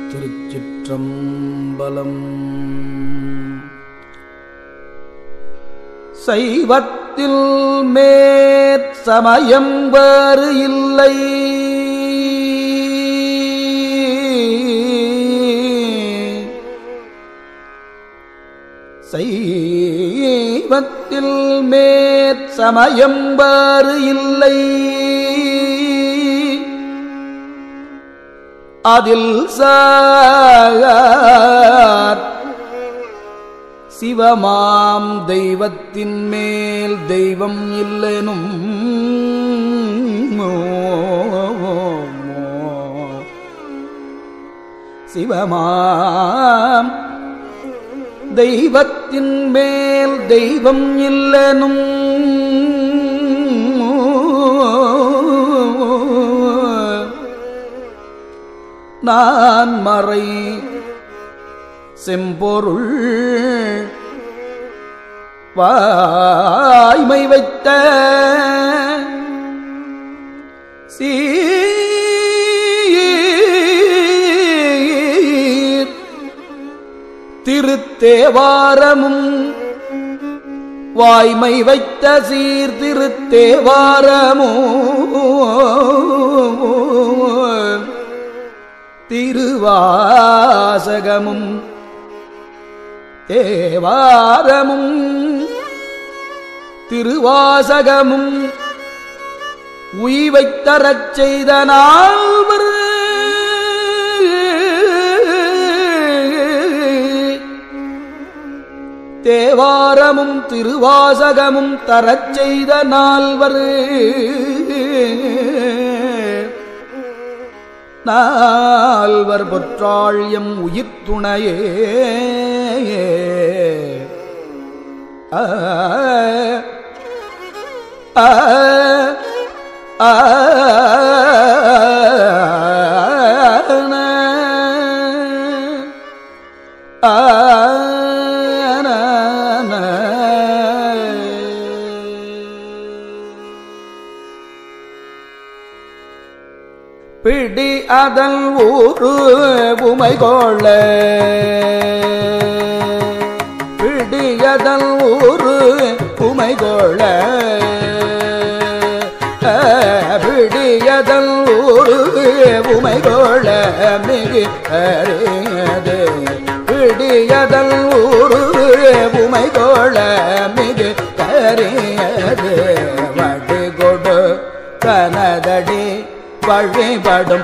திருச்சிற்றம்பலம் சைவத்தில் மேற்சமயம் வேறு இல்லை சைவத்தில் மேற்சமயம் வேறு இல்லை அதில் சார் சிவமாம் தெய்வத்தின் மேல் தெய்வம் இல்லெனும் சிவமாம் தெய்வத்தின் மேல் தெய்வம் இல்லெனும் நான் மறை செம்பொருள் வாய்மை வைத்த சீர் திருத்தேவாரமும் வாய்மை வைத்த சீர் திருத்தேவாரமும் திருவாசகமும் தேவாரமும் திருவாசகமும் உய்வைத் தரச் செய்த நால்வர் தேவாரமும் திருவாசகமும் தரச் செய்த நால்வர் நால்வர் பொற்றாழியம் உயிர் துணையே ஆ ஆ ஆ பிடி அதன் ஊரு உமை கொள்ள பிடியதன் ஊரு உமை கொள்ள பிடியதன் ஊரு உமை கொள்ள மிகு அறியது பிடியதன் ஊரு உமை கொள்ள மிகு கரியது வடு கொடு கனதடி வழிபடும்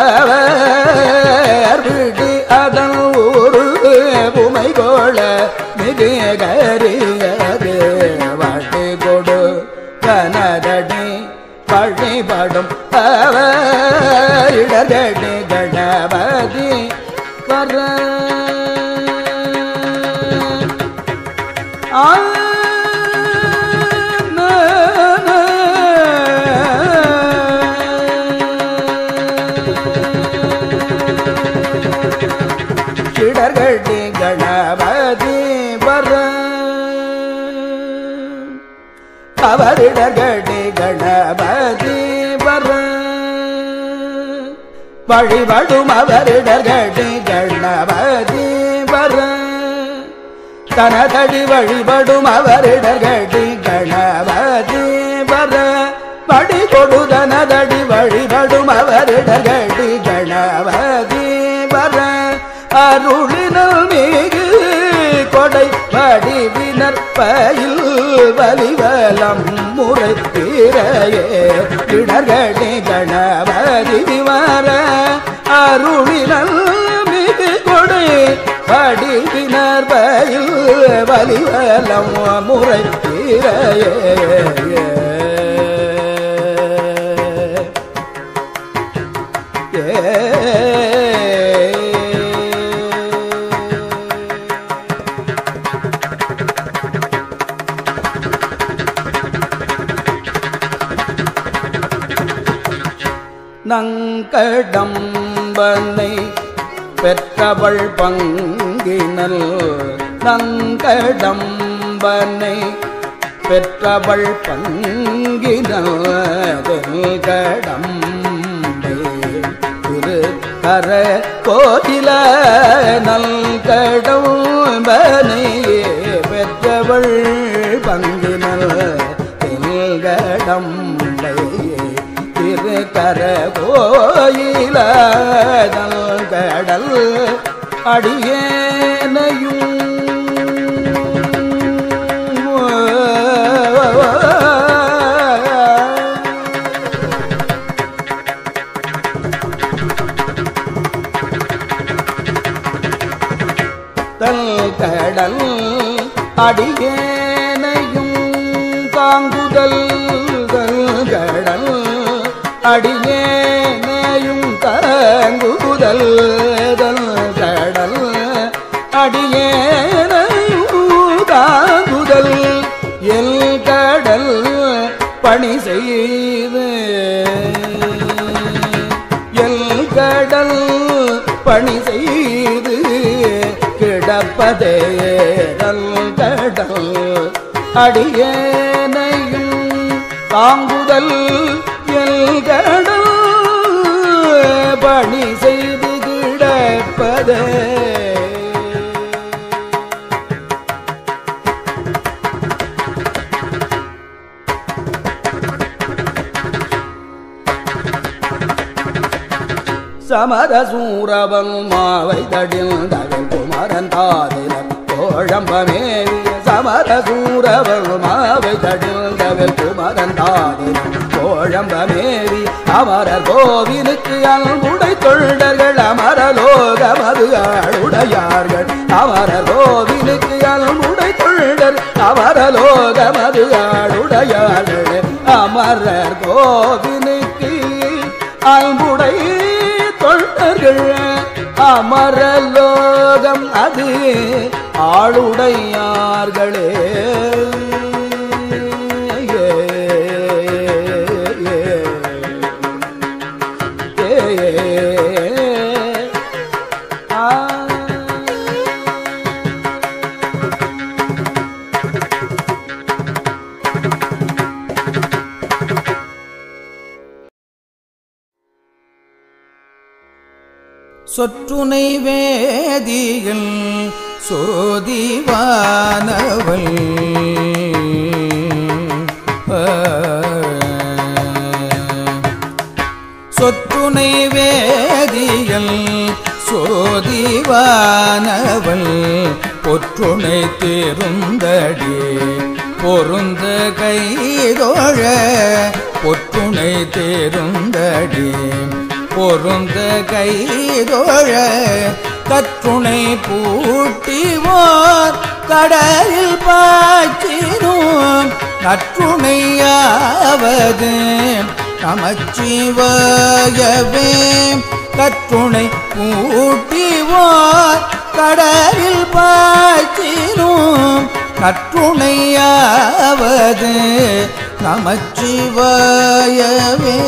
அவர் விடி அதன் ஊரு உமை கோள மிகு கரியது வடி கொடு கனதடி வழிபடும் அவர் இடதடி கணபதி வர ஆ கிடர்கடி கணபதி வர அவரிடர்கடி கணபதி வர வழிபடும் அவரிடர்கடி கணபதி வர தனதடி வழிபடும் அவரிடர்கடி கணபதி வர படி கொடுதனதடி வழிபடும் அவரிடர்கடி கணபதி வர அருளினல் மிகு கொடை வடிவினர் பயில் வலிவலம் முறை தீரையே இடர்களே கணபதி வர அருளினல் மிகு கொடை வடிவினர் பயில் வலிவலம் முறை தீரையே நங்கடம்பனை பெற்றவள் பங்கினல் நங்கடம்பனை பெற்றவள் பங்கினல் கடம்பை திருக்க கர கோயில நல்கடம்பனையே பெற்றவள் பங்கினல் தில்கடம்பையே திருக்கர கோயில நல்கடல் அடியேனையும் தல் கடல் அடியேனையும் தாங்குதல் தல் கடல் அடியேனையும் தாங்குதல் தல் கடல் அடியேனையும் தாங்குதல் எல் கடல் பணி செய்து எல் கடல் பணி செய்து கிடப்பதே நல் கடல் அடியேனையும் தாங்குதல் எல் கடல் பணி செய்து கிடப்பதே சமரசூரவன் மாவை தடிந்தவன் குமரன் தாதினர் கோழம்பமேவிய சமரசூரவன் மாவை தடிந்தவன் குமரன் தாதினர் கோழம்பமேவி அமரர் கோவிலுக்கு அன்புடை தொண்டர்கள் அமரலோகமது ஆளுடையார்கள் அமரர் கோவிலுக்கு அன்புடை தொண்டர் அமரலோகமது ஆளுடையார்கள் அமரர் கோவிலுக்கு அன்புடை தொண்டர்கள் அமரலோகம் அது ஆளுடையார்களே சொற்றுனை வேதியில் சோதிவானவள் சொற்றுனை வேதியல் சோதிவானவள் பொற்றுனை தேருந்தடி பொருந்த கைதோழ பொற்றுனை தேருந்தடி பொருந்த கைதோழ கற்றுணை பூட்டிவோர் கடலில் பாய்ச்சினோம் நற்றுணையாவது நமச்சிவாயவே கற்றுணை பூட்டிவோர் கடலில் பாய்ச்சினோம் நற்றுணையாவது நமச்சிவாயவே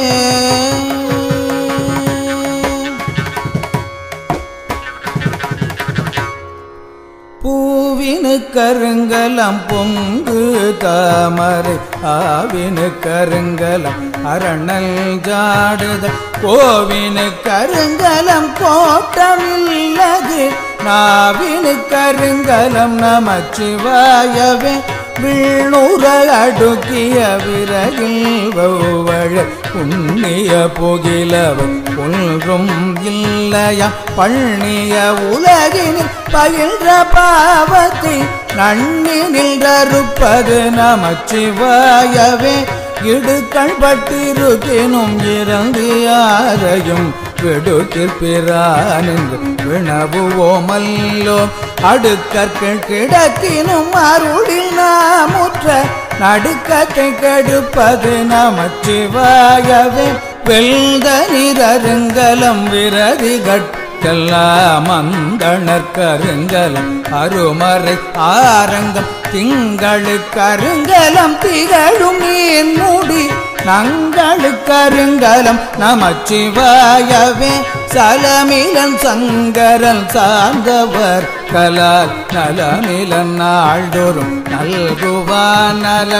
பூவினு கருங்கலம் பொங்கு தாமரை ஆவினு கருங்கலம் அரணல் ஜாடுத கோவினு கருங்கலம் கோட்டமில்லது நாவினு கருங்கலம் நமச்சிவாயவே விண்ணுற அடுக்கிய விரகில் வௌவழ புண்ணிய புகிலவன் ஒன்றும் இல்லையா பண்ணிய உலகினில் பயின்ற பாவத்தை நன்னினில் தருப்பது நமச்சிவாயவே இடுக்கண் பட்டிருக்கினும் இறந்து யாரையும் விடுக்கிற்பிரானின்று வினவுவோமல்லோ அடுக்கற்கள் கிடக்கினும் அருளில் நாமுற்ற நடுக்கத்தை கெடுப்பது நமச்சிவாயவே வெல்த நிரருங்கலம் விரதி கட்கெல்லாம் அந்தணர் கருங்கலம் அருமறை ஆரங்கம் திங்களு கருங்கலம் திகழும் நீர் மூடி நங்களு கருங்கலம் நமச்சிவாயவே சலமிலன் சங்கரன் சார்ந்தவர் கலால் நலமிலன் நாள்தோறும் நல்குவான் நலன்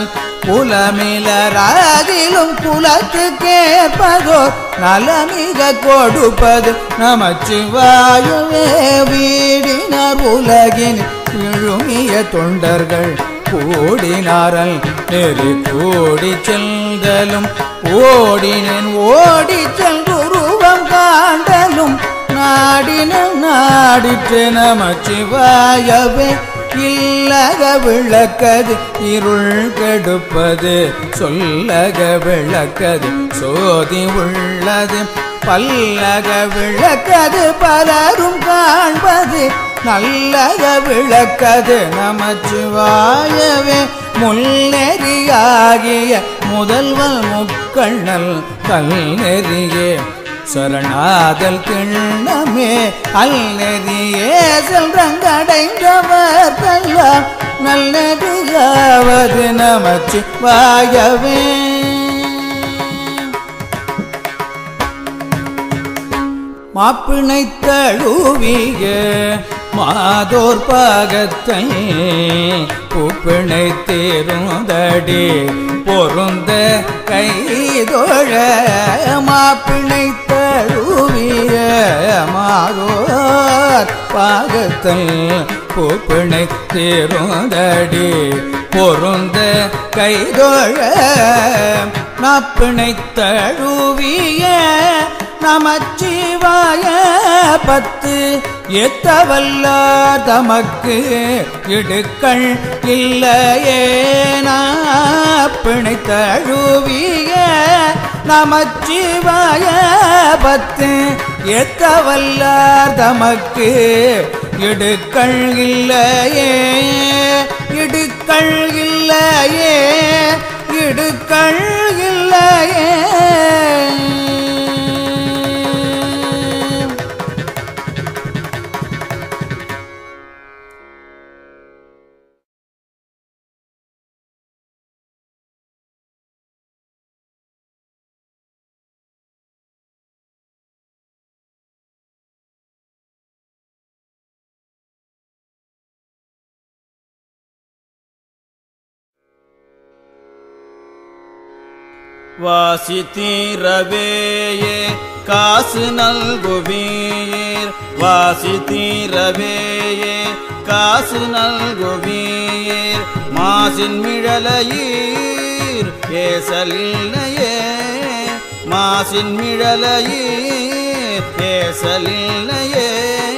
புலமிலராகிலும் குலத்துக்கேற்பதோ நலமிக கொடுப்பது நமச்சிவாயவே வீடினார் உலகின் விழுமிய தொண்டர்கள் கூடினாரல் நெறி கூடி செல்தலும் ஓடினேன் ஓடி செல்குருவம் காண்டலும் நாடின நாடிற்று நமச்சிவாயவே இல்லக விளக்கது இருள் கெடுப்பது சொல்லக விளக்கது சோதி உள்ளது பல்லக விளக்கது பலரும் காண்பது நல்லக விளக்கது நமச்சிவாயவே முன்னெறியாகிய முதல்வன் முக்கண்ணல் கல்நெறியே சரணாதல் திண்ணமே அல்லெறியே செல்றங்கடைந்தவர் கல்லாம் நல்லெறியாவது நமச்சிவாயவே மாப்பிணை தழுவிய மாதோர் பாகத்தை பூப்பிணை தேருந்தடி பொருந்த கைதொழ மாப்பிணை தழுவிய மாதோர் பாகத்தை பூப்பிணை தேருந்தடி பொருந்த கைதொழ நாப்பிணை தழுவிய நமச்சிவாய பத்து எத்தவல்லார் தமக்கு இடுக்கள் இல்லையே பிணை தழுவிய நமச்சிவாய பத்து எத்தவல்லார் தமக்கு இடுக்கள் இல்லையே இடுக்கள் இல்லையே இடுக்கள் இல்லையே வாசி தீரவேயே காசு நல்குவீர் வாசி தீரவேயே காசு நல்குவீர் மாசின் மிழலையீர் ஏசலில்லையே மாசின் மிழலையீர் ஏசலில்லையே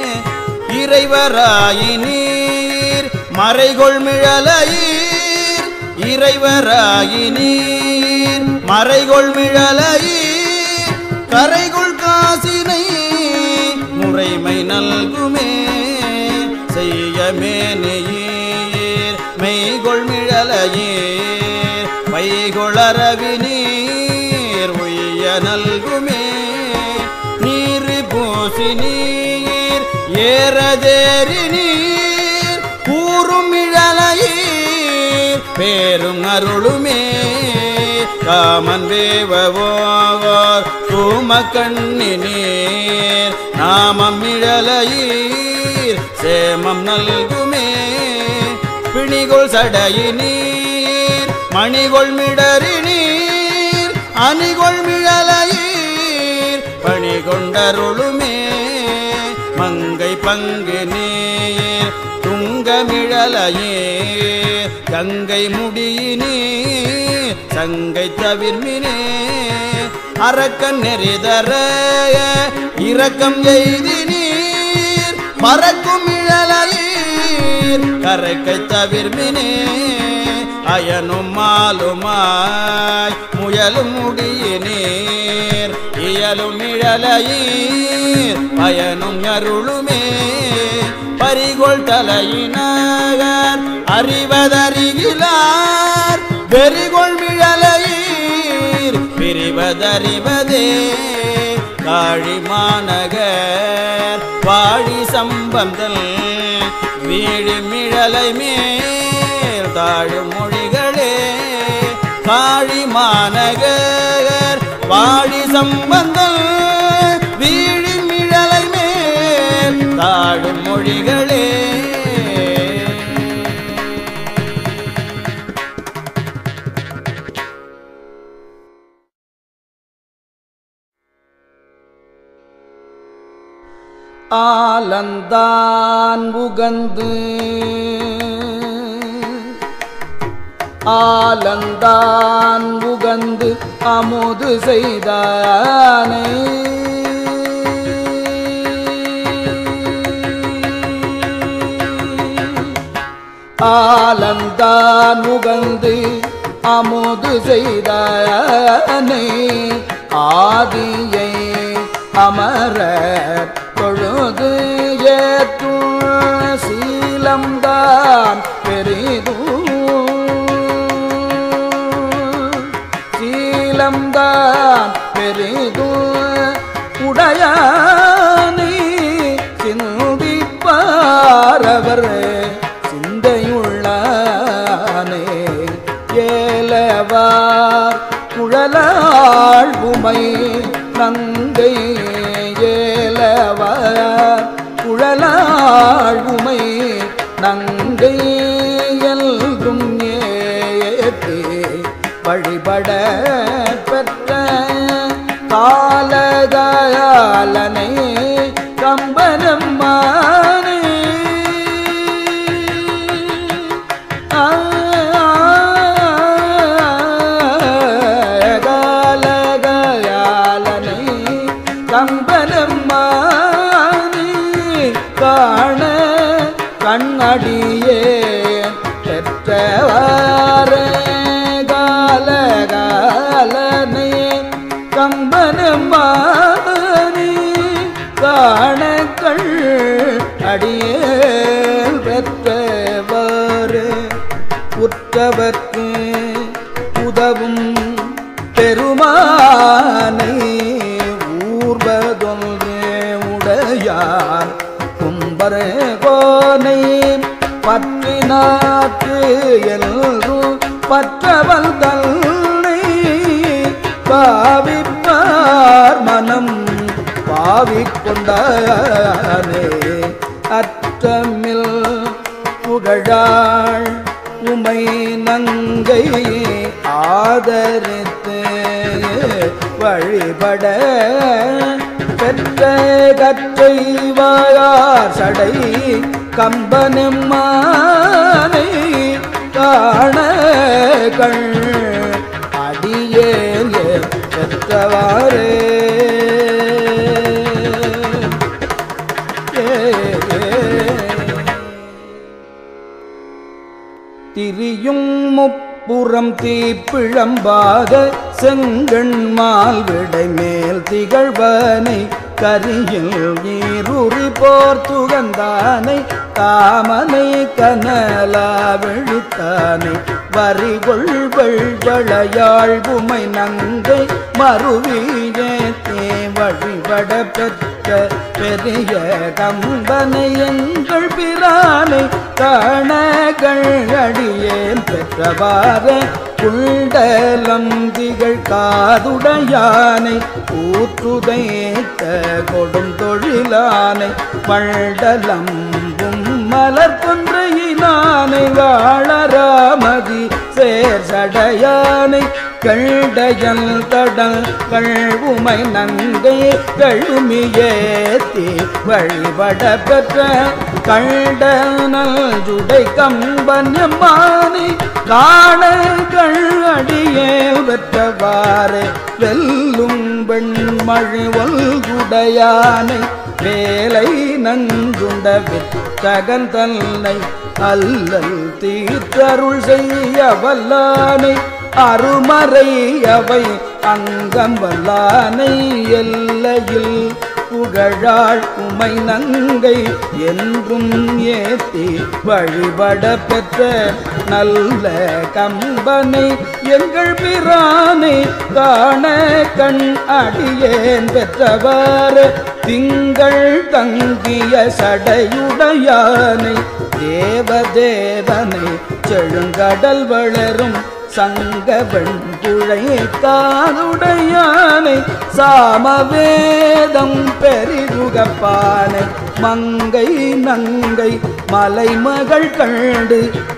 இறைவராயினீர் மறைகொள் மிழலையீர் இறைவராயினீர் மறைகொள் மிழலையீர் கரைகொள் காசினை முறைமை நல்குமே செய்யமே நெய்யீர் மெய்கொள் மிழலையீர் மைகொளரவி நீர் உய்ய நல்குமே நீர் பூசி நீர் ஏறதேறி நீர் கூறும் இழலையீர் பேரும் அருளுமே காமன் வேவவோர் தூம கண்ணி நீர் நாமம் இழலையீர் சேமம் நல்குமே பிணிகொள் சடையி நீர் மணிகொள் மிடறி நீர் அணிகொள் மிழலையீர் பணி கொண்டருளுமே மங்கை பங்கு நீர் துங்கமிழலையீர் கங்கை முடியினீர் சங்கை தவிர்மினே அரக்கன் நெறிதர இரக்கம் எய்தி நீர் மறக்கும் இழலையீர் கரைக்கை தவிர்மினே அயனும் மாலுமாய் முயலும் முடியினீர் இயலும் இழலையீர் பயனும் அருளுமே பரிகொள் தலையினார் அறிவதறிகிலார் வெறிகொள் மிழலையீர் பிரிவதறிவதே காழி மாநகர் வாழி சம்பந்தல் வீழி மிழலை மேல் தாழும் மொழிகளே காழி மாநகர் வாழி சம்பந்தல் வீழி மிழலை மேல் தாழும் மொழிகளே ஆலந்தான் உகந்து ஆலந்தான் உகந்து அமுது செய்தானே ஆலந்தான் உகந்து அமுது செய்தானே ஆதியை அமர தொழுது ஏற்றும் சீலம்தான் பெரிதும் சீலம்தான் பெரிதும் உடையானே சிந்திப்பாரவர் சிந்தையுள்ளானே ஏலவார் குழலாள் உமை நங்கை ஏலவார் குழலாள் உமை நங்கை எல்கும் ஏத்தி வழிபட பெற்ற காலகாலனை கம்பனம்மானே ஆ, காலகாலனை கம்பனம்மானே காண கண்ணடியே பெற்றவாரே காலகாலனை கம்பனம்மானே காணக்கள் அடியே பெற்றவாறு உற்றவர்க்கு உதவும் பெருமானை ஊர்வதொன்றே உடையார் கும்பர கோனை பற்றினாற்று எல்லோரும் பற்றவல் தன்னை பாவிப்பார் மனம் பாவிக்கொண்டானே அற்றமில் புகழாள் உமை நங்கை ஆதரித்து வழிபட பெற்ற கற்றை வாயார் சடை கம்பனம்மானை காண கண் அடியேன் பெற்றவாறே திரியும் முப்புறம் தீப்பிழம்பாத செங்கண்மால் விடை மேல் திகழ்வனை கரியில் நீருறி போர் துகந்தானை காமனை கனலா விழித்தானை வரிகொள் வெள்வளையாள் உமை நங்கை மறுவியே தே வழிபட பெற்ற பெரிய கம்பனை எங்கள் பிரானை காணகள் அடியேன் பெற்றவாறு குண்டலம் திகழ் காதுடையானை ஊற்றுதைத்த கொடும் தொழிலானை மண்டலம்பும் மலர் கொன்றையினானை வாழராமதி சேர் சடையானை கள்டையல் தடல் கழ்வுமை நங்கை கழுமியேத்தி வழிபட பெற்ற கண்டனல் ஜுடை கம்பன்யம்மானை காண கழடியே பெற்றவாறு வெல்லும் வெண்மழி ஒல்குடையானை வேலை நன்றுண்ட வித்தகன் தன்னை அல்லல் தீற்றருள் செய்ய வல்லானை அருமறை அவை அங்கம் வல்லானை எல்லையில் புகழாள் உமை நங்கை என்றும் ஏத்தி வழிபட பெற்ற நல்ல கம்பனை எங்கள் பிரானை காண கண் அடியேன் பெற்றவாறு திங்கள் தங்கிய சடையுடையானை தேவதேவனை செழுங்கடல் வளரும் சங்கவன் புழை காதுடையானை சாமவேதம் பெரிதுகப்பானை மங்கை நங்கை மலைமகள் கண்டு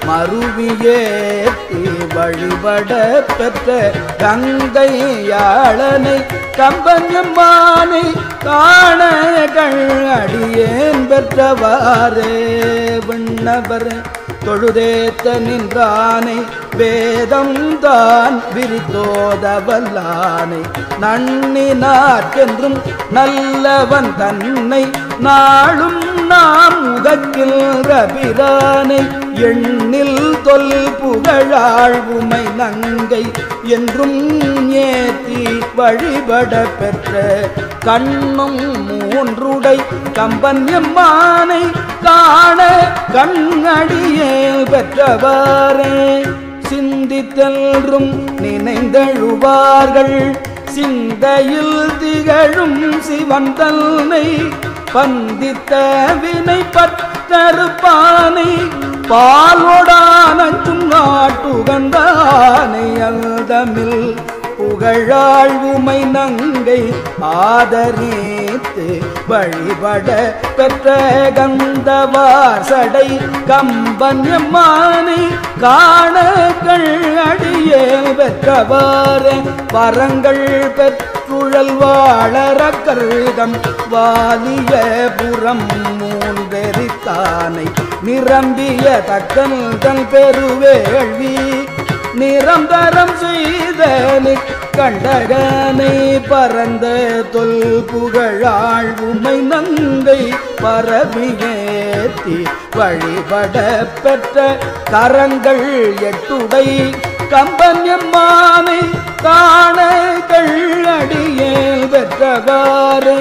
மருவியேத்தி வழிபட பெற்ற கங்கை யாழனை கம்பன்யம்மானை காண காணங்கள் அடியேன் பெற்றவாறே விண்ணவர் தொழுதேத்த நின்றானை வேதம் தான் விரித்தோதவல்லானை நன்னினார்க்கென்றும் நல்லவன் தன்னை நாளும் நாம் உகக்கின்ற பிரானை எண்ணில் தொல் புகழாழ்வுமை நங்கை என்றும் ஏத்தி வழிபட பெற்ற கண்ணும் மூன்றுடை கம்பன் எம்மானை காண கண்ணடியே பெற்றவாறே சிந்தித்தல்றும் நினைந்தழுவார்கள் சிந்தையில் திகழும் சிவன் தன்னை பந்தித்த வினை பற்றறுப்பானை பாலோடானும் நாட்டுகந்தானை அந்தமில் புகழாழ்வுமை நங்கை ஆதரித்து வழிபட பெற்ற கந்தவார் சடை கம்பன் எம்மானை காணகள் அடியே பெற்றவாறு வரங்கள் பெற்றுழல் வாழற கருதம் வாலிய புறம் மூன்றெரித்தானை நிரம்பிய தக்கன் தன் பெருவேள்வி நிரந்தரம் செய்த கண்டகனை பரந்த தொல் புகழாழ்வுமை நங்கை பரவியேத்தி வழிபட பெற்ற கரங்கள் எட்டுடை கம்பன்யம்மானை காண அடியேல் பெற்றவாரே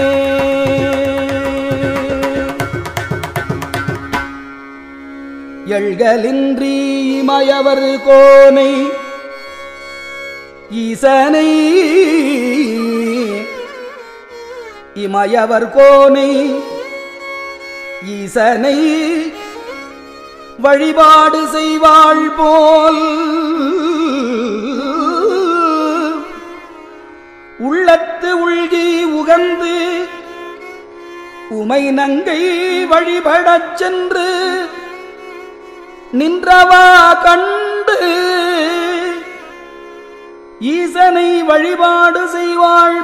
எழ்கலின்றி மயவர் கோனை ஈசனை இமயவர் கோனை ஈசனை வழிபாடு செய்வாள் போல் உள்ளத்து உள்கி உகந்து உமை நங்கை வழிபடச் சென்று நின்றவா கண்டு ஈசனை வழிபாடு செய்வாள்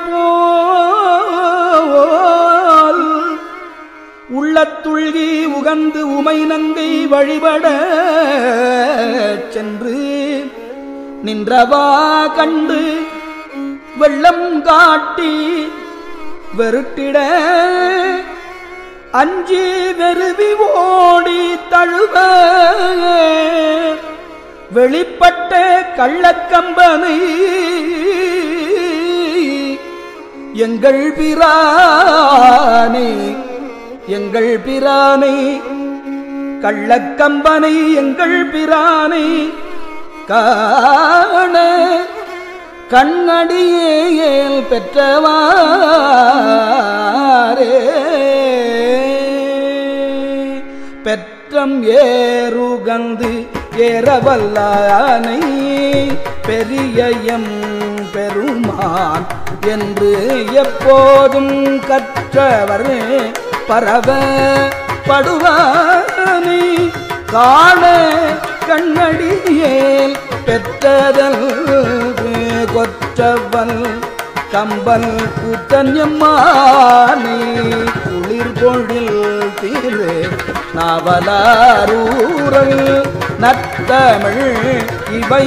போல் உள்ளத்துள்கி உகந்து உமை நங்கை வழிபட சென்று நின்றவா கண்டு வெள்ளம் காட்டி வெருட்டிட அஞ்சி வெறுவி ஓடி தழுவ வெளிப்பட்ட கள்ளக்கம்பனை எங்கள் பிரானை எங்கள் பிரானை கள்ளக்கம்பனை எங்கள் பிரானை காண கண்ணடியேல் பெற்றவாரே பெற்றம் ஏறுகந்து ஏறவல்லானை பெரியயம் பெருமான் என்று எப்போதும் கற்றவர் பரவ படுவானை காண கண்ணடியேல் பெற்றதல் கொற்றவன் கம்பல் கூத்தன்யம்மானே குளிர் பொழில் தீரு நாவலாரூரல் நத்தமிழ் இவை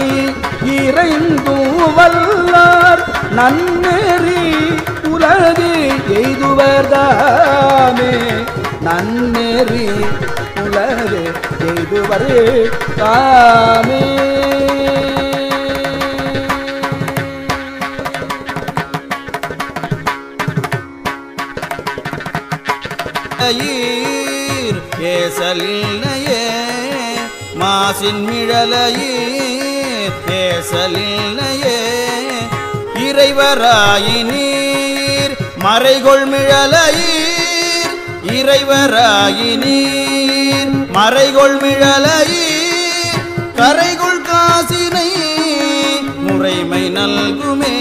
இறைந்தூவல்லார் நன்னெறி உலகு எய்துவர்தாமே நன்னெறி உலகு எய்துவர் தாமே ஈர் ஏசலில்லையே மாசின் மிழலையீர் ஏசலில்லையே இறைவராயினீர் மறைகொள் மிழலையீர் இறைவராயினீர் மறைகொள் மிழலையீர் கரைகொள் காசினை முறைமை நல்குமே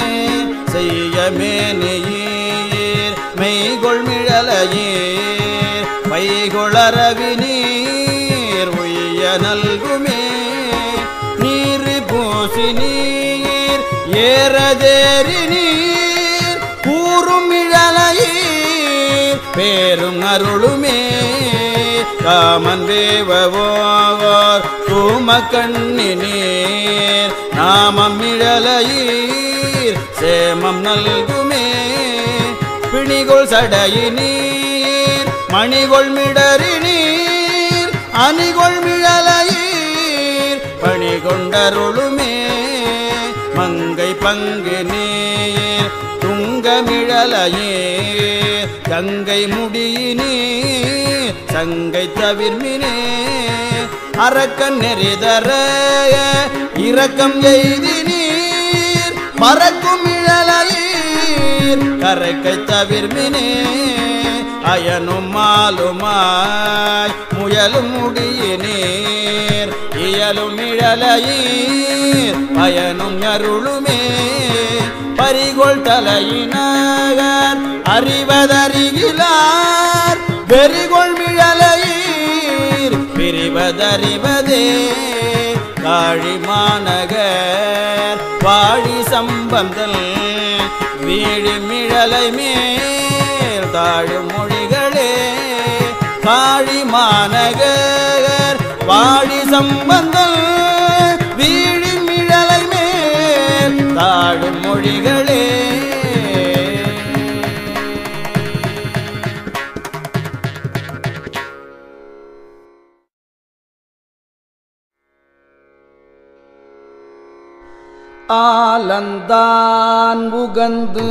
செய்யமேனியீர் மெய்கொள் மிழலையீர் வைகொளரவி நீர் உய்ய நல்குமே நீர் பூசி நீர் ஏறதேறி நீர் கூறும் இழலையீர் பேரும் அருளுமே காமன் வேவோர் தூம கண்ணினீர் நாமம் இழலையீர் சேமம் நல்குமே பிணிகொள் சடையினீர் மணிகொள் மிடறினீர் அணிகொள் மிழலையீர் பணி கொண்டருளுமே மங்கை பங்கு நீர் துங்கமிழலையீர் கங்கை முடியினீர் சங்கை தவிர்மினே அரக்கன் நெறிதர இரக்கம் எய்தினீர் மறக்கும் இழலையீர் கரைக்கை தவிர்மினே அயனும் மாலுமாய் முயலும் முடியினீர் இயலும் இழலையீர் பயனும் அருளுமே பரிகொள் தலையினர் அறிவதறிகிலார் வெறிகொள் மிழலையீர் பிரிவதறிவதே காழி மாநகர் வாழி சம்பந்தல் வீழி மிழலை மேல் தாழும் மொழிகளே காழி மாநகர் வாழி சம்பந்தல் வீழி மிழலை மேல் தாழும் மொழிகளே ஆலந்தான் உகந்து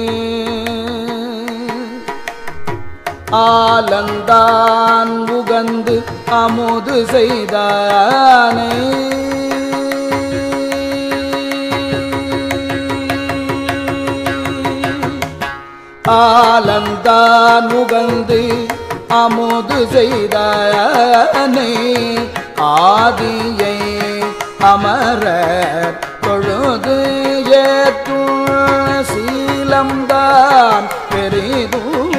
ஆலந்தான் உகந்து அமுது செய்தானை ஆலந்தான் உகந்து அமுது செய்தானை ஆதியை அமர தொழுது ஏற்றும் சீலம்தான் பெரிதும்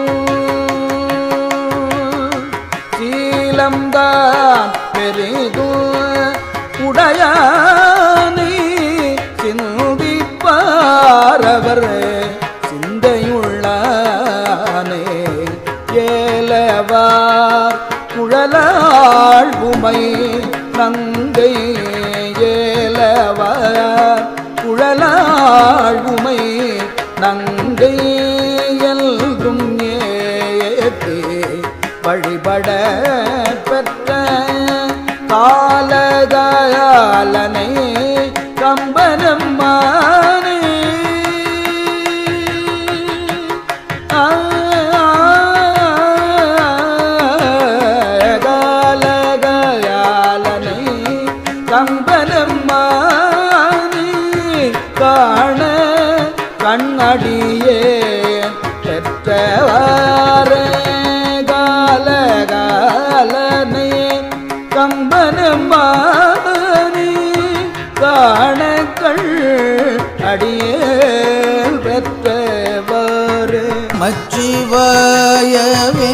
சீலம்தான் பெரிதும் உடையானை சிந்திப்பாரவர் சிந்தையுள்ளானே ஏலவார் குழலாள் உமை நங்கை ஏலவார் குழலாள் உமை நங்கை எல்கும் ஏத்தி வழிபட பெற்ற காலகாலனை கம்பனம் மானே ஆ, காலகாலனை கம்பனம் மானே காண கண்ணடியே பெற்றவார காலகாலனை கம்பனமானி காணக்கள் அடியேல் பெற்றவாறு மச்சிவாயவே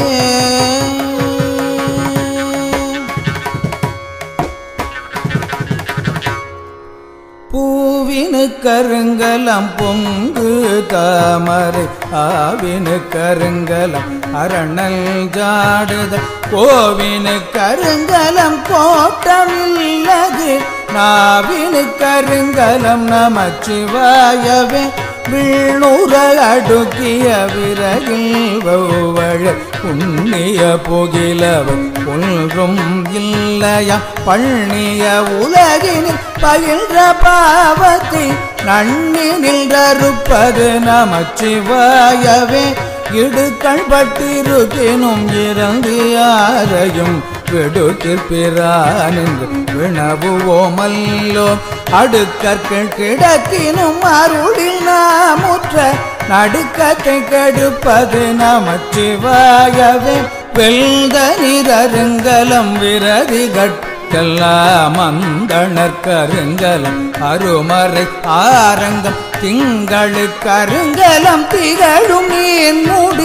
பூவினு கருங்கலம் பொங்கு தாமரை ஆவினு கருங்கலம் அரணல் ஜாடுத கோவினு கருங்கலம் கோட்டமில்லது நாவினு கருங்கலம் நமச்சிவாயவே விண்ணுற அடுக்கிய விறகில் வௌவழ புண்ணிய புகிலவன் ஒன்றும் இல்லையா பண்ணிய உலகினில் பயின்ற பாவத்தை நன்னி நின்றறுப்பது நமச்சிவாயவே இடுக்கள் பட்டிருக்கினும் இறந்து யாரையும் விடுத்திற்பிரான் என்று வினவுவோமல்லோ அடுக்கற்கள் கிடக்கினும் அருளில் நாமுற்ற நடுக்கத்தை கெடுப்பது நமச்சிவாயவே வெல்த நிரருங்கலம் விரதி கட்டெல்லாம் அந்தணர் கருங்கலம் அருமறை ஆரங்கம் திங்களு கருங்கலம் திகழும் நீன் மூடி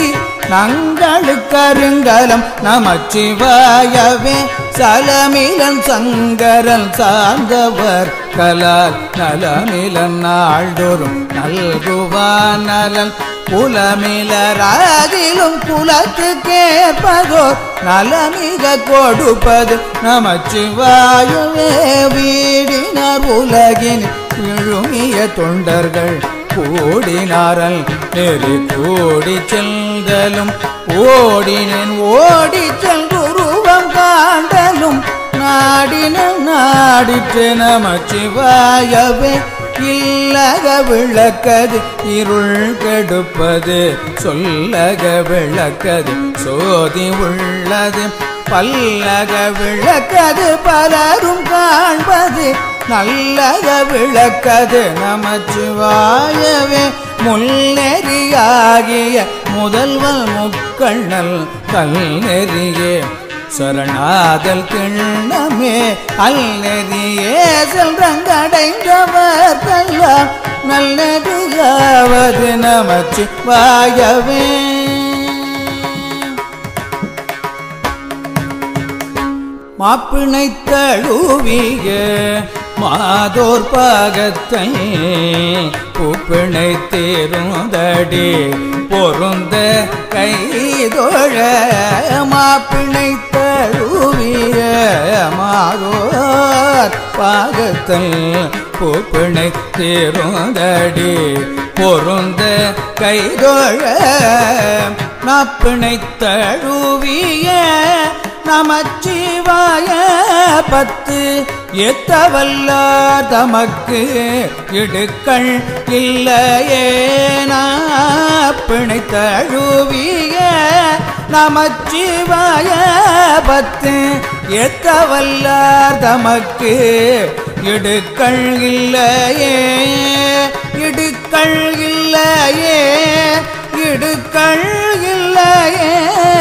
நங்களுக்கருங்கலம் நமச்சிவாயவே சலமிலன் சங்கரன் சார்ந்தவர் கலால் நலமிலன் நாள்தோறும் நல்குவான் நலன் புலமிலராகிலும் குலத்துக்கேற்பதோர் நலமிக கொடுப்பது நமச்சிவாயவே வீடினார் உலகின் விழுமிய தொண்டர்கள் கூடினாரல் நெறி கூடி செல்தலும் ஓடினேன் ஓடி செல்குருவம் காண்டலும் நாடின நாடிற்று நமச்சிவாயவே இல்லக விளக்கது இருள் கெடுப்பது சொல்லக விளக்கது சோதி உள்ளது பல்லக விளக்கது பலரும் காண்பது நல்லக விளக்கது நமச்சிவாயவே முன்னெறியாகிய முதல்வல் முக்கண்ணல் கல்நெறியே சரணாதல் திண்ணமே அல்நெறியே செல்றங்கடைந்தவர்கெல்லாம் நல்லெறியாவது நமச்சிவாயவே மாப்பிணை தழுவிய மாதோர் பாகத்தை பூப்பிணை தேருந்தடி பொருந்த கைதொழ மாப்பிணை தழுவிய மாதோர் பாகத்தை பூப்பிணை தேருந்தடி பொருந்த கைதொழ நாப்பிணை தழுவிய நமச்சிவாய பத்து எத்தவல்லார் தமக்கு இடுக்கள் இல்லையே பிணை தழுவிய நமச்சிவாய பத்து எத்தவல்லார் தமக்கு இடுக்கள் இல்லையே இடுக்கள் இல்லையே இடுக்கள் இல்லையே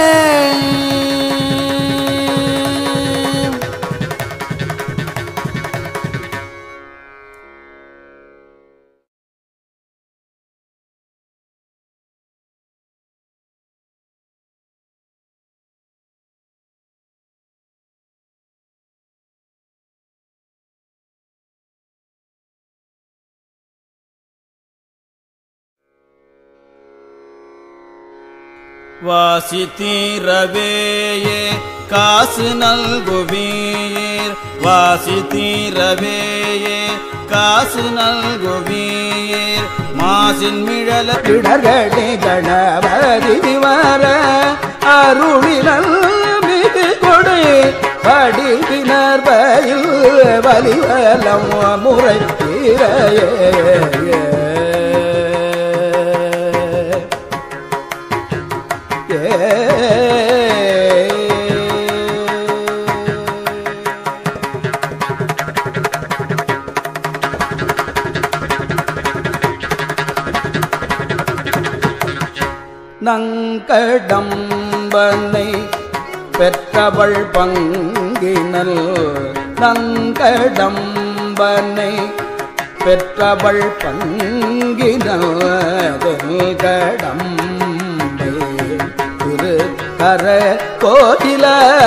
வாசி தீரவேயே காசு நல்குவீர் வாசி தீரவேயே காசு நல்குவீர் மாசின் மிழல இடர்களே கணபதி வர அருளினல் மிகு கொடை படிவினர் பயில் வலிவலம் முறை நங்கடம்பனை பெற்றவள் பங்கினல் நங்கடம்பனை பெற்றவள் பங்கினல் கடம்பை திரு கர கோதில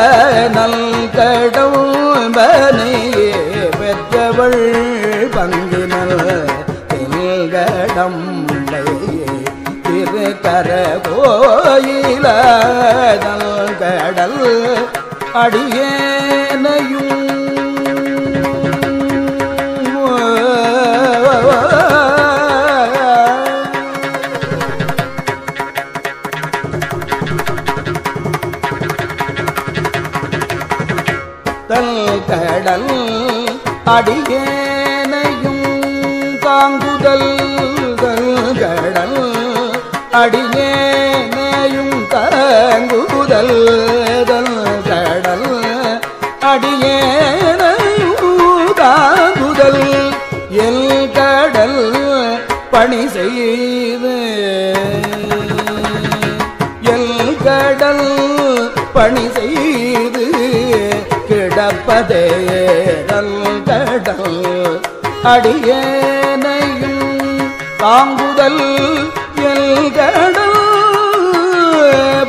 நல்கடம்பனை பெற்றவள் பங்கினல் கடம்பை திரு கர கோயில கடல் அடியேனையும் தல் கடல் அடியேனையும் தாங்குதல் தல் கடல் அடியேனையும் தாங்குதல் தல் கடல் அடியேனையும் தாங்குதல் எல் கடல் பணி செய்து எல் கடல் பணி செய்து கிடப்பதே நல் கடல் அடியேனையும் தாங்குதல் எல் கடல்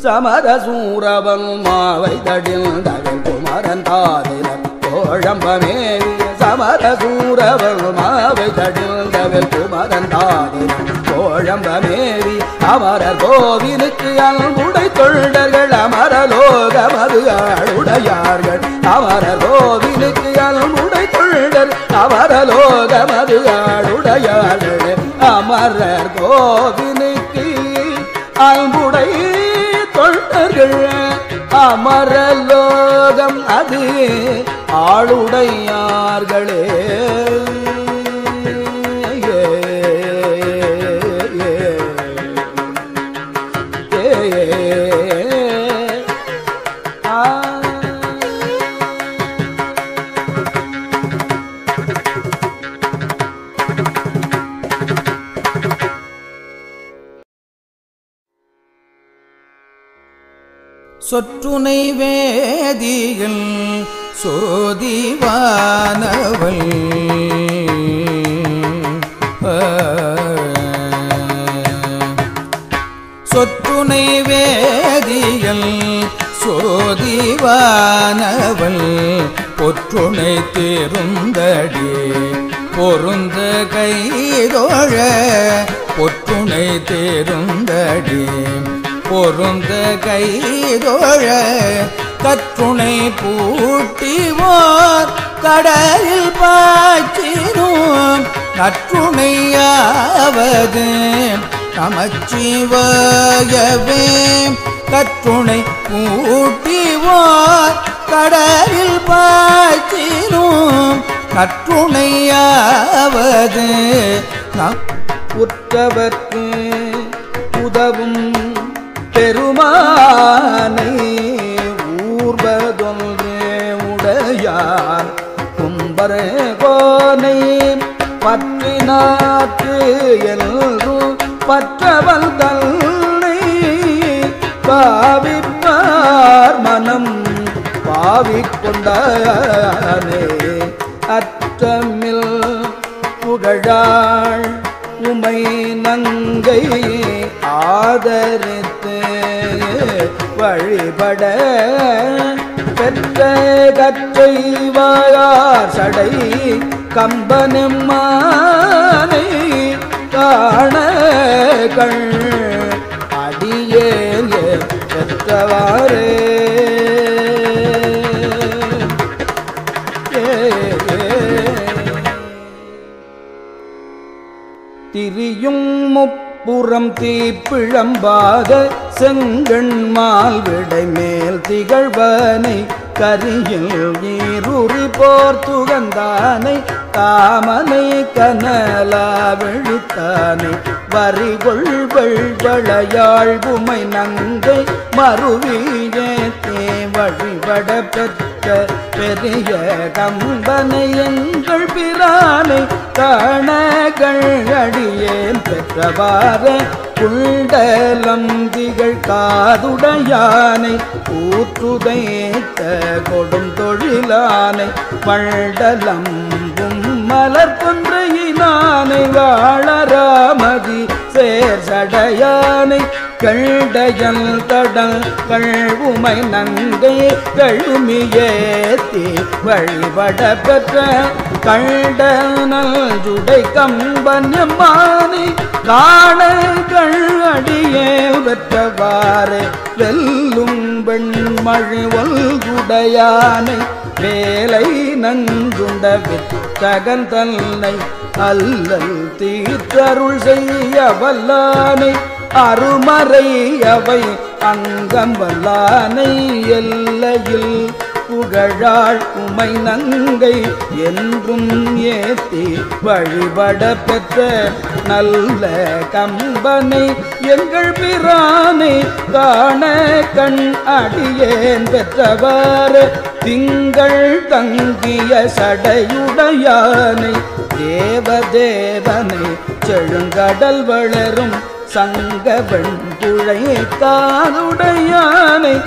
சமர சூரவன் மாவை தடிந்தவன் குமரன் தாதிரன் கோழம்பமேவி சமர சூரவன் மாவை தடிந்தவன் குமரன் தாதிரன் கோழம்பமேவி அமரர் கோவிலுக்கு அன்புடை தொண்டர்கள் அமரலோகமது ஆளுடையார்கள் அமரர் கோவிலுக்கு அன்புடை தொண்டர் அமரலோகமது ஆளுடையார்கள் அமரர் கோவிலுக்கு அன்புடை தொண்டர்கள் அமரலோகம் அது ஆளுடையார்களே ஏ, ஏ, ஏ, ஆ. சொற்றுனை வேதியில் சோதிவானவள் சொற்றுனை வேதியல் சோதிவானவள் பொற்றுனை திருந்தடி பொருந்த கைதோழ பொற்றுனை தேருந்தடி பொருந்த கைதோழ கற்றுணை பூட்டிவோர் கடலில் பாய்ச்சினோம் நற்றுணையாவது நமச்சிவாயவே கற்றுணை பூட்டிவோர் கடலில் பாய்ச்சினோம் நற்றுணையாவது நம் உற்றவர்க்கு உதவும் பெருமானை ஊர்வதொன்று உடையார் கும்பர கோனை பற்றினாற்று என்றும் பற்றவன் தன்னை பாவிப்பார் மனம் பாவிக்கொண்டானே அற்றமில் புகழாள் உமை நங்கை ஆதரித்து வழிபட பெற்ற கற்றை வாயார் சடை கம்பனம்மானை காண கண் அடியேன் பெற்றவாறே திரியும் முப்புறம் தீப்பிழம்பாக செங்கண்மால் விடை மேல் திகழ்வனை கரியில் நீருறி போர் துகந்தானை தாமனை கனலா விழித்தானை வரிகொள் வெள்வளையாள் உமை நங்கை மறுவியே தே வழிபட பெற்ற பெரிய கம்பனை எங்கள் பிரானை காணகள் அடியேன் பெற்றவாற குண்டலம் திகழ் காதுடையானை ஊற்றுதைத்த கொடும் தொழிலானை பண்டலம்பும் மலர் கொன்றையினானை வாழராமதி சேர் சடையானை கண்டயல் தடல் கழ்வுமை நங்கை கழுமியேத்தி வழிபட பெற்ற கண்டனல் ஜுடை கம்பன்யம்மானை காண கழடியே பெற்றவாறு வெல்லும் வெண்மழி ஒல்குடையானை வேலை நன்றுண்ட வித்தகன் தன்னை அல்லல் தீற்றருள் செய்ய வல்லானை அருமறை அவை அங்கம் வல்லானை எல்லையில் புகழாள் உமை நங்கை என்றும் ஏத்தி வழிபட பெற்ற நல்ல கம்பனை எங்கள் பிரானை காண கண் அடியேன் பெற்றவாறு திங்கள் தங்கிய சடையுடையானை தேவதேவனை செழுங்கடல் வளரும் சங்கவன் புழை காதுடையானை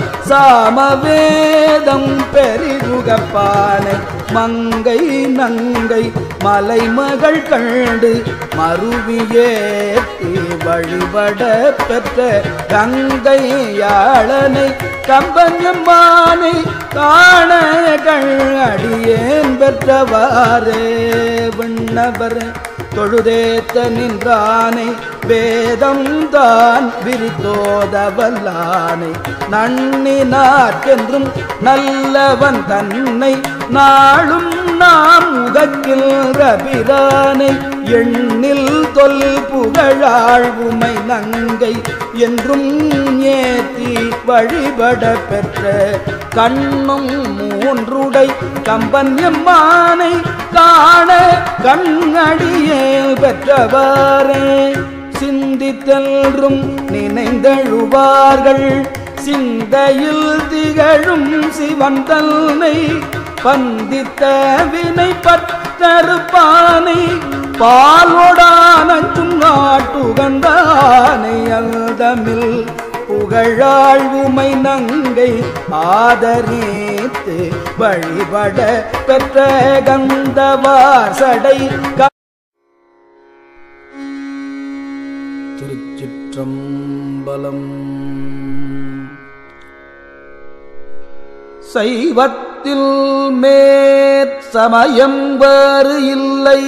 சாமவேதம் பெரிதுகப்பானை மங்கை நங்கை மலைமகள் கண்டு மருவியேத்தி வழிபட பெற்ற கங்கை யாழனை கம்பஞ்சம்மானை காண கள் அடியேன் பெற்றவாறே விண்ணவர் தொழுதேத்த நின்றானை வேதம் தான் விரித்தோதவல்லானை நன்னினார்க்கென்றும் நல்லவன் தன்னை நாளும் நாம் உகக்கின்ற பிரானை எண்ணில் தொல் புகழாழ்வுமை நங்கை என்றும் ஏத்தி வழிபட பெற்ற கண்ணும் மூன்றுடை கம்பன் எம்மானை காண கண்ணடியே பெற்றவாறே சிந்தித்தென்றும் நினைந்தழுவார்கள் சிந்தையில் திகழும் சிவன் தன்னை பந்தித்த வினை பற்றறுப்பானை பாலோடானும் நாட்டுகந்தானை அந்தமில் புகழாழ்வுமை நங்கை ஆதரித்து வழிபட பெற்ற கந்தவாசடை க- திருச்சிற்றம்பலம் சைவத்தில் மேற் சமயம் வேறு இல்லை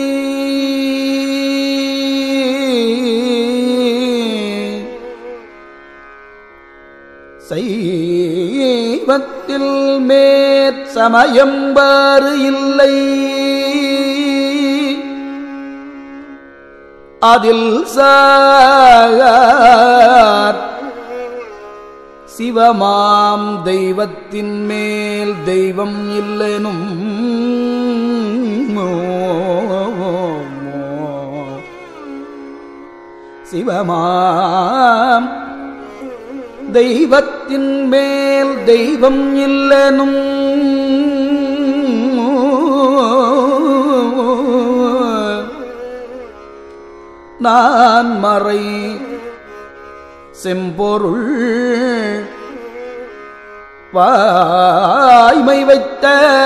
சைவத்தில் மேற் சமயம் வேறு இல்லை அதில் சார் சிவமாம் தெய்வத்தின் மேல் தெய்வம் இல்லெனும் சிவமாம் தெய்வத்தின் மேல் தெய்வம் இல்லெனும் நான் மறை செம்பொருள் வாய்மை வைத்த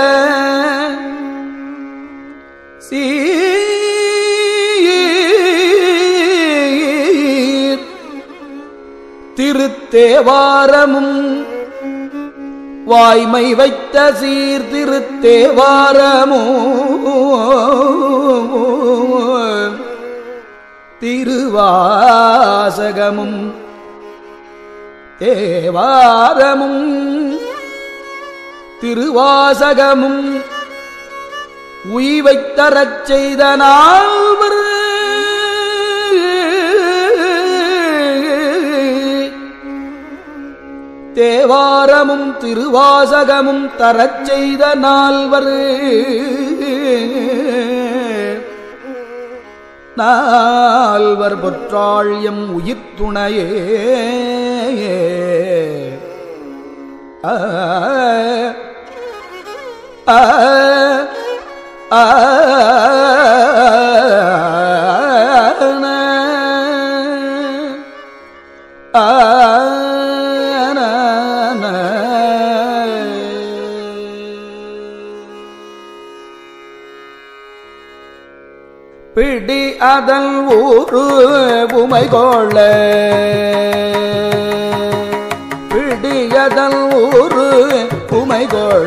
சீர் திருத்தேவாரமும் வாய்மை வைத்த சீர் திருத்தேவாரமோ திருவாசகமும் தேவாரமும் திருவாசகமும் உய்வைத் தரச் செய்த நால்வர் தேவாரமும் திருவாசகமும் தரச் செய்த நால்வர் நால்வர் பொற்றாழியம் உயிர் துணையே ஆ ஆ ஆ பிடி அதன் ஊரு உமை கொள்ள பிடியதன் ஊரு உமை கொள்ள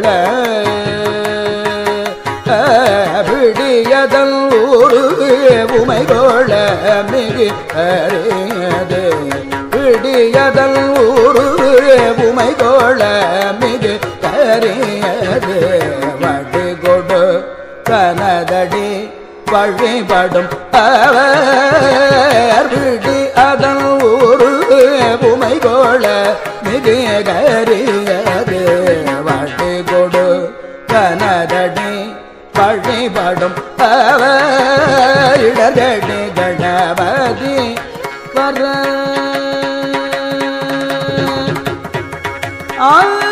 பிடியதன் ஊரு உமை கொள்ள மிகு அறியது பிடியதன் ஊரு உமை கொள்ள மிகு கரியது வடி கொடு கனதடி வழிபடும் அவர் விடி அதன் ஊரு உமை கோள மிக கரியது வழி கொடு கனதடி வழிபடும் அவர் இடர்கடி கணபதி வர ஆ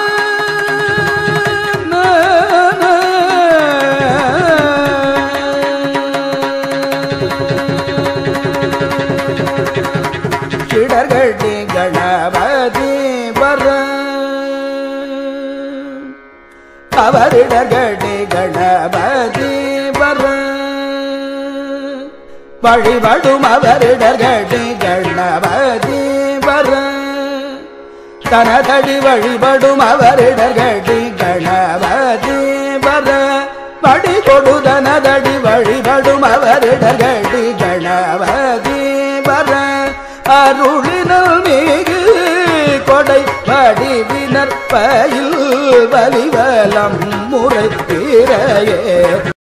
கிடர்கடி கணபதி வர அவரிடர்கடி கணபதி வர வழிபடும் அவரிடர்கடி கணபதி வர தனதடி வழிபடும் அவரிடர்கடி கணபதி வர வழி கொடுதனதடி வழிபடும் அவரிடர்கடி கணபதி வர அருளினல் மிகு கொடை வடிவினர் பயில் வலிவலம் முறை பிறையே